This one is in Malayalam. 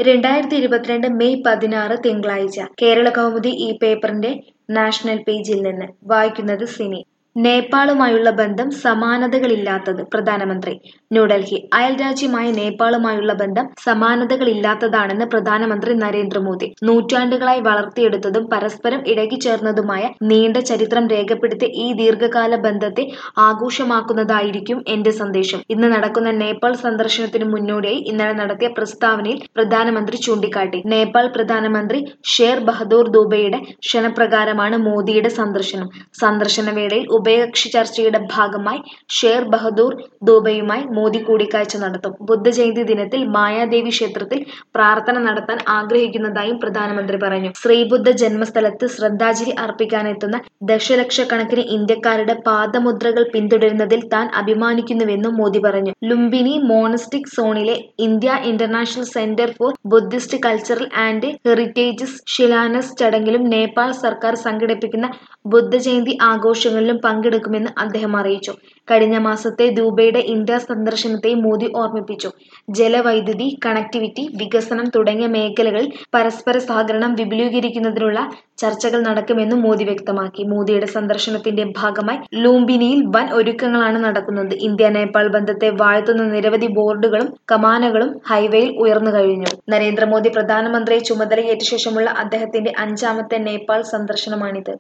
രണ്ടായിരത്തി ഇരുപത്തിരണ്ട് മെയ് പതിനാറ് തിങ്കളാഴ്ച കേരള കൗമുദി ഈ പേപ്പറിന്റെ നാഷണൽ പേജിൽ നിന്ന് വായിക്കുന്നത് സിനി നേപ്പാളുമായുള്ള ബന്ധം സമാനതകളില്ലാത്തത് പ്രധാനമന്ത്രി ന്യൂഡൽഹി അയൽരാജ്യമായ നേപ്പാളുമായുള്ള ബന്ധം സമാനതകളില്ലാത്തതാണെന്ന് പ്രധാനമന്ത്രി നരേന്ദ്രമോദി നൂറ്റാണ്ടുകളായി വളർത്തിയെടുത്തതും പരസ്പരം ഇടകിച്ചേർന്നതുമായ നീണ്ട ചരിത്രം രേഖപ്പെടുത്തിയ ഈ ദീർഘകാല ബന്ധത്തെ ആഘോഷമാക്കുന്നതായിരിക്കും എന്റെ സന്ദേശം ഇന്ന് നടക്കുന്ന നേപ്പാൾ സന്ദർശനത്തിന് മുന്നോടിയായി ഇന്നലെ നടത്തിയ പ്രസ്താവനയിൽ പ്രധാനമന്ത്രി ചൂണ്ടിക്കാട്ടി നേപ്പാൾ പ്രധാനമന്ത്രി ഷേർ ബഹദൂർ ദൂബയുടെ ക്ഷണപ്രകാരമാണ് മോദിയുടെ സന്ദർശനം സന്ദർശന വേളയിൽ ഉഭയകക്ഷി ചർച്ചയുടെ ഭാഗമായി ഷേർ ബഹദൂർ ദൂബയുമായി മോദി കൂടിക്കാഴ്ച നടത്തും ബുദ്ധജയന്തി ദിനത്തിൽ മായാദേവി ക്ഷേത്രത്തിൽ പ്രാർത്ഥന നടത്താൻ ആഗ്രഹിക്കുന്നതായും പ്രധാനമന്ത്രി പറഞ്ഞു ശ്രീബുദ്ധ ജന്മസ്ഥലത്ത് ശ്രദ്ധാഞ്ജലി അർപ്പിക്കാനെത്തുന്ന ദശലക്ഷക്കണക്കിന് ഇന്ത്യക്കാരുടെ പാദമുദ്രകൾ പിന്തുടരുന്നതിൽ താൻ അഭിമാനിക്കുന്നുവെന്നും മോദി പറഞ്ഞു ലുംബിനി മോണസ്റ്റിക് സോണിലെ India international centre for Buddhist cultural and heritages ശിലാനസ് ചടങ്ങിലും നേപ്പാൾ സർക്കാർ സംഘടിപ്പിക്കുന്ന ബുദ്ധജയന്തി ആഘോഷങ്ങളിലും പങ്കെടുക്കുമെന്ന് അദ്ദേഹം അറിയിച്ചു കഴിഞ്ഞ മാസത്തെ ദൂബയുടെ ഇന്ത്യ സന്ദർശനത്തെയും മോദി ഓർമ്മിപ്പിച്ചു ജലവൈദ്യുതി കണക്ടിവിറ്റി വികസനം തുടങ്ങിയ മേഖലകളിൽ പരസ്പര സഹകരണം വിപുലീകരിക്കുന്നതിനുള്ള ചർച്ചകൾ നടക്കുമെന്നും മോദി വ്യക്തമാക്കി മോദിയുടെ സന്ദർശനത്തിന്റെ ഭാഗമായി ലൂംബിനിയിൽ വൻ ഒരുക്കങ്ങളാണ് നടക്കുന്നത് ഇന്ത്യ നേപ്പാൾ ബന്ധത്തെ വാഴ്ത്തുന്ന നിരവധി ബോർഡുകളും കമാനകളും ഹൈവേയിൽ ഉയർന്നു കഴിഞ്ഞു നരേന്ദ്രമോദി പ്രധാനമന്ത്രിയെ ചുമതലയേറ്റ ശേഷമുള്ള അദ്ദേഹത്തിന്റെ അഞ്ചാമത്തെ നേപ്പാൾ സന്ദർശനമാണിത്